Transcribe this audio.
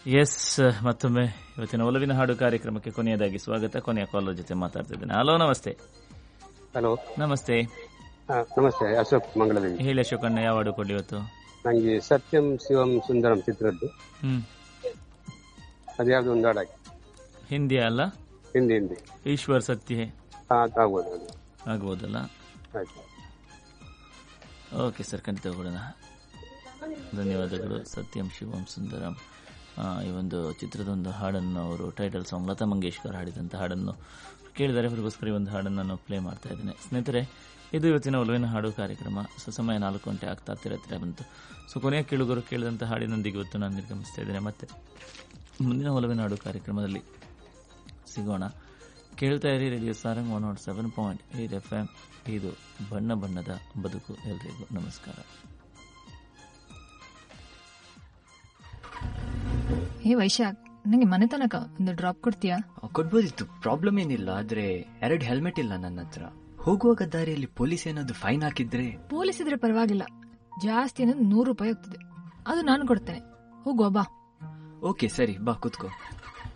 S ಮತ್ತೊಮ್ಮೆ ಇವತ್ತಿನ ಒಲವಿನ ಹಾಡು ಕಾರ್ಯಕ್ರಮಕ್ಕೆ ಕೊನೆಯದಾಗಿ ಸ್ವಾಗತ ಕೊನೆಯ ಕಾಲರ್ ಜೊತೆ ಮಾತಾಡ್ತಿದ್ದೇನೆ ಹಲೋ ನಮಸ್ತೆ ಹಲೋ ನಮಸ್ತೆ ಹಾ, ನಮಸ್ತೆ ಅಶೋಕ್ ಮಂಗಳದೇವಿ ಹೇಳಿ ಅಶೋಕಣ್ಣ ಯಾವ ಹಾಡು ಕೊಡ್ಲಿ ಇವತ್ತು ನಂಗೆ ಸತ್ಯಂ ಶಿವಂ ಸುಂದರಂ ಚಿತ್ರದ್ದು ಹ್ಮ್ ಅದು ಯಾವ್ದು ಒಂದು ಹಾಡಾಗಿ ಹಿಂದಿ ಅಲ್ಲ ಹಿಂದಿ ಹಿಂದಿ ಈಶ್ವರ್ ಸತ್ಯ ಹಾ ಅದು ಆಗ್ಬೋದು ಅದು ಆಗ್ಬೋದಲ್ಲ ಆಯ್ತು ಓಕೆ ಸರ್ ಖಂಡಿತ ಕೊಡೋಣ ಧನ್ಯವಾದಗಳು ಸತ್ಯಂ ಶಿವಂ ಸುಂದರಂ ಆ, ಈ ಒಂದು ಚಿತ್ರದ ಹಾಡನ್ನು ಅವರು ಟೈಟಲ್ ಸಾಂಗ್ ಲತಾ ಮಂಗೇಶ್ಕರ್ ಹಾಡಿದಂಥ ಹಾಡನ್ನು ಕೇಳಿದರೆ ಅವರಿಗೋಸ್ಕರ ಈ ಒಂದು ಹಾಡನ್ನು ನಾನು ಪ್ಲೇ ಮಾಡ್ತಾ ಇದ್ದೇನೆ ಸ್ನೇಹಿತರೆ ಇದು ಇವತ್ತಿನ ಒಲವಿನ ಹಾಡು ಕಾರ್ಯಕ್ರಮ ಸೊ ಸಮಯ ನಾಲ್ಕು ಗಂಟೆ ಆಗ್ತಾ ಹತ್ತಿರ ಹತ್ತಿರ ಬಂತು ಸೊ ಕೊನೆಯ ಕೇಳುಗರು ಕೇಳಿದಂಥ ಹಾಡಿನೊಂದಿಗೆ ಇವತ್ತು ನಾನು ನಿರ್ಗಮಿಸ್ತಾ ಇದ್ದೇನೆ ಮತ್ತೆ ಮುಂದಿನ ಒಲವಿನ ಹಾಡು ಕಾರ್ಯಕ್ರಮದಲ್ಲಿ ಸಿಗೋಣ ಕೇಳ್ತಾ ಇರಿ radio Sarang one naught seven point eight F M ಇದು ಬಣ್ಣ ಬಣ್ಣದ ಬದುಕು ಎಲ್ರಿಗೂ ನಮಸ್ಕಾರ ಹೇ ವೈಶಾಖ್ ನಂಗೆ ಮನೆ ತನಕ ಒಂದು ಡ್ರಾಪ್ ಕೊಡ್ತೀಯಾ ಕೊಡ್ಬೋದಿತ್ತು ಪ್ರಾಬ್ಲಮ್ ಏನಿಲ್ಲ ಆದ್ರೆ ಎರಡು ಹೆಲ್ಮೆಟ್ ಇಲ್ಲ ನನ್ನ ಹತ್ರ ಹೋಗುವಾಗ ದಾರಿಯಲ್ಲಿ ಪೊಲೀಸ್ ಏನಾದ್ರು ಫೈನ್ ಹಾಕಿದ್ರೆ ಪೊಲೀಸ್ ಇದ್ರೆ ಪರವಾಗಿಲ್ಲ ಜಾಸ್ತಿ ಅಂದ್ರೆ ನೂರು ರೂಪಾಯಿ ಆಗ್ತದೆ ಅದು ನಾನು ಕೊಡ್ತೇನೆ ಹೋಗುವ ಬಾ ಓಕೆ ಸರಿ ಬಾ ಕುತ್ಕೋ